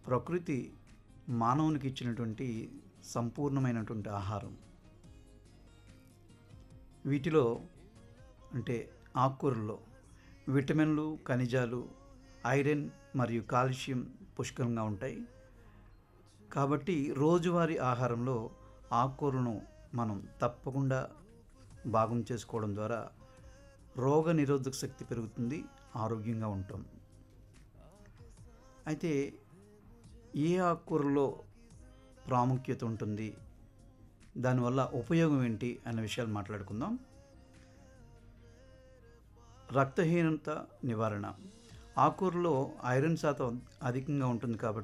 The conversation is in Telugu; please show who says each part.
Speaker 1: ప్రకృతి మానవునికి ఇచ్చినటువంటి సంపూర్ణమైనటువంటి ఆహారం వీటిలో అంటే ఆకుకూరల్లో విటమిన్లు ఖనిజాలు ఐరన్ మరియు కాల్షియం పుష్కలంగా ఉంటాయి కాబట్టి రోజువారీ ఆహారంలో ఆకుకూరలను మనం తప్పకుండా భాగం చేసుకోవడం ద్వారా రోగ నిరోధక శక్తి పెరుగుతుంది ఆరోగ్యంగా ఉంటాం అయితే ఏ ఆకుకూరలో ప్రాముఖ్యత ఉంటుంది దానివల్ల ఉపయోగం ఏంటి అనే విషయాలు మాట్లాడుకుందాం రక్తహీనత నివారణ ఆకుకూరలో ఐరన్ శాతం అధికంగా ఉంటుంది కాబట్టి